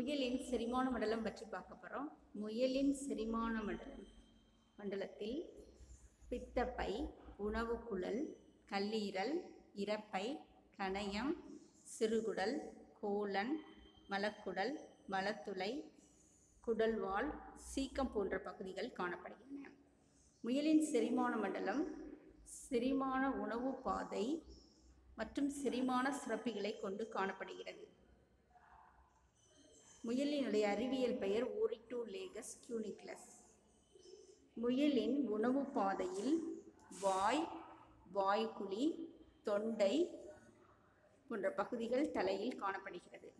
முயலின் செரிமான மண்டலம் பற்றி பார்க்க போகிறோம் முயலின் செரிமான மண்டலம் மண்டலத்தில் பித்தப்பை உணவுக்குழல் கல்லீரல் இரைப்பை கணையம் சிறுகுடல் கோலன் மலக்குடல் மலத்துளை குடல்வால் சீக்கம் போன்ற பகுதிகள் காணப்படுகின்றன முயலின் செரிமான மண்டலம் செரிமான உணவு பாதை மற்றும் செரிமான சுரப்பிகளை கொண்டு காணப்படுகிறது முயலினுடைய அறிவியல் பெயர் ஓரிட்டோ லேகஸ் கியூனிக்லஸ் முயலின் உணவு பாதையில் வாய் வாய்க்குழி தொண்டை போன்ற பகுதிகள் தலையில் காணப்படுகிறது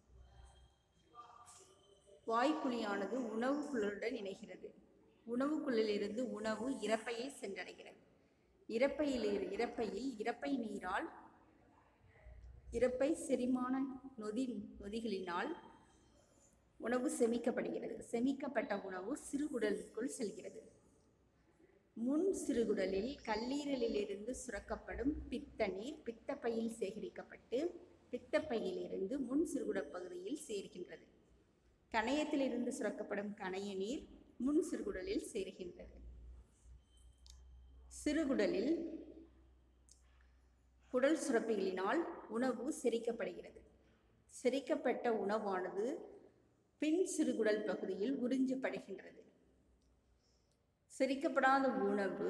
வாய்க்குழியானது உணவுக்குள்ளுடன் இணைகிறது உணவுக்குள்ளிலிருந்து உணவு இறப்பையை சென்றடைகிறது இறப்பையில் இறப்பையில் இறப்பை நீரால் இறப்பை செரிமான நொதி நொதிகளினால் உணவு செமிக்கப்படுகிறது செமிக்கப்பட்ட உணவு சிறுகுடலுக்குள் செல்கிறது முன் சிறுகுடலில் கல்லீரலிலிருந்து சுரக்கப்படும் பித்த நீர் பித்தப்பையில் சேகரிக்கப்பட்டு பித்தப்பையிலிருந்து முன் சிறுகுடல் பகுதியில் சேர்கின்றது கணையத்திலிருந்து சுரக்கப்படும் கணைய நீர் முன் சிறுகுடலில் சேருகின்றது சிறுகுடலில் குடல் சுரப்பிகளினால் உணவு செரிக்கப்படுகிறது செரிக்கப்பட்ட உணவானது பின் சிறுகுடல் பகுதியில் உறிஞ்சப்படுகின்றது செரிக்கப்படாத உணவு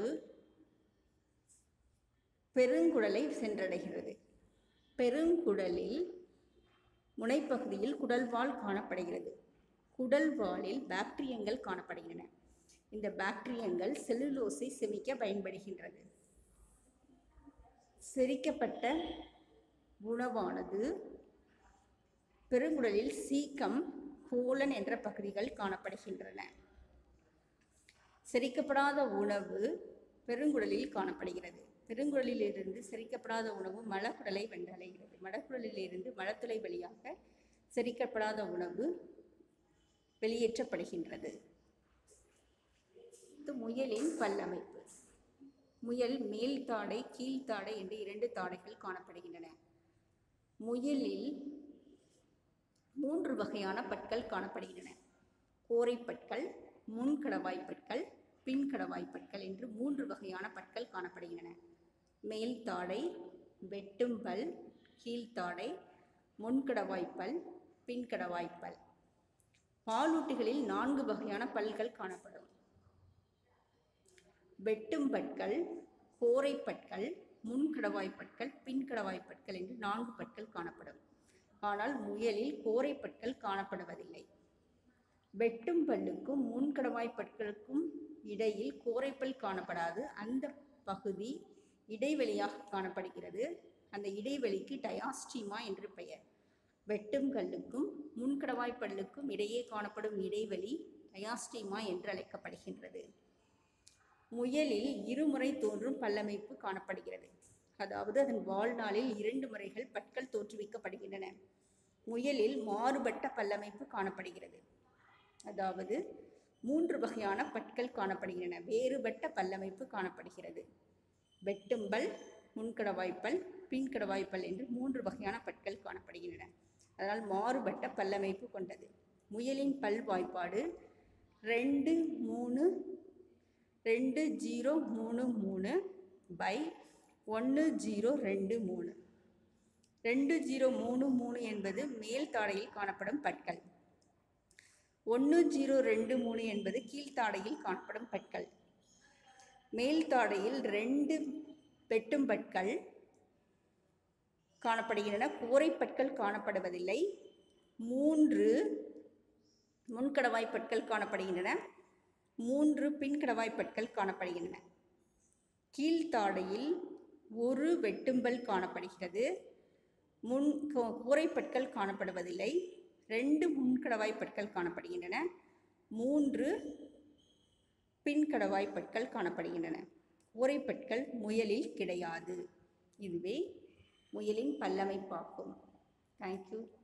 பெருங்குடலை சென்றடைகிறது பெருங்குடலில் முனைப்பகுதியில் குடல்வால் காணப்படுகிறது குடல்வாலில் பாக்டீரியங்கள் காணப்படுகின்றன இந்த பாக்டீரியங்கள் செல்லுலோஸை செமிக்க பயன்படுகின்றது செரிக்கப்பட்ட உணவானது பெருங்குடலில் சீக்கம் கோலன் என்ற பகுதிகள் காணப்படுகின்றன செரிக்கப்படாத உணவு பெருங்குடலில் காணப்படுகிறது பெருங்குடலிலிருந்து செரிக்கப்படாத உணவு மலக்குடலை வென்றடைகிறது மலக்குடலிலிருந்து மலத்துளை வழியாக செரிக்கப்படாத உணவு வெளியேற்றப்படுகின்றது இது முயலின் பல்லமைப்பு முயல் மேல் தாடை கீழ்த்தாடை என்று இரண்டு தாடைகள் காணப்படுகின்றன முயலில் மூன்று வகையான பற்கள் காணப்படுகின்றன கோரைப்பற்கள் முன்கடவாய்ப்பற்கள் பின்கடவாய்ப்பற்கள் என்று மூன்று வகையான பற்கள் காணப்படுகின்றன மேல் தாடை வெட்டும்பல் கீழ்த்தாடை முன்கடவாய்ப்பல் பின்கடவாய்ப்பல் பாலூட்டிகளில் நான்கு வகையான பல்கள் காணப்படும் வெட்டும் பற்கள் கோரைப்பற்கள் முன்கடவாய்ப்பற்கள் பின்கடவாய்ப்பற்கள் என்று நான்கு பற்கள் காணப்படும் ஆனால் முயலில் கோரைப்பற்கள் காணப்படுவதில்லை வெட்டும் பல்லுக்கும் முன்கடவாய்ப்பற்களுக்கும் இடையில் கோரைப்பல் காணப்படாது அந்த பகுதி இடைவெளியாக காணப்படுகிறது அந்த இடைவெளிக்கு டயாஸ்டிமா என்று பெயர் வெட்டும் கல்லுக்கும் முன்கடவாய்ப்பல்லுக்கும் இடையே காணப்படும் இடைவெளி டயாஸ்டிமா என்று அழைக்கப்படுகின்றது முயலில் இருமுறை தோன்றும் பல்லமைப்பு காணப்படுகிறது அதாவது அதன் வாழ்நாளில் இரண்டு முறைகள் பற்கள் தோற்றுவிக்கப்படுகின்றன முயலில் மாறுபட்ட பல்லமைப்பு காணப்படுகிறது அதாவது மூன்று வகையான பற்கள் காணப்படுகின்றன வேறுபட்ட பல்லமைப்பு காணப்படுகிறது வெட்டும்பல் முன்கடவாய்ப்பல் பின்கடவாய்ப்பல் என்று மூன்று வகையான பற்கள் காணப்படுகின்றன அதனால் மாறுபட்ட பல்லமைப்பு கொண்டது முயலின் பல் வாய்ப்பாடு ரெண்டு மூணு ரெண்டு ஜீரோ மூணு மூணு பை ஒன்று ஜீரோ ரெண்டு மூணு ரெண்டு ஜீரோ மூணு மூணு என்பது மேல் தாடையில் காணப்படும் பற்கள் ஒன்று ஜீரோ ரெண்டு மூணு என்பது கீழ்த்தாடையில் காணப்படும் பற்கள் மேல் தாடையில் ரெண்டு வெட்டும் பற்கள் காணப்படுகின்றன கோரைப்பற்கள் காணப்படுவதில்லை மூன்று முன்கடவாய்ப்பற்கள் காணப்படுகின்றன மூன்று பின்கடவாய்ப்பற்கள் காணப்படுகின்றன கீழ்த்தாடையில் ஒரு வெட்டும்பல் காணப்படுகிறது முன் கூரைப்பற்கள் காணப்படுவதில்லை ரெண்டு முன்கடவாய்ப்பற்கள் காணப்படுகின்றன மூன்று பின்கடவாய்ப்பற்கள் காணப்படுகின்றன கூரைப்பற்கள் முயலில் கிடையாது இதுவே முயலின் பல்லமைப்பாகும் தேங்க்யூ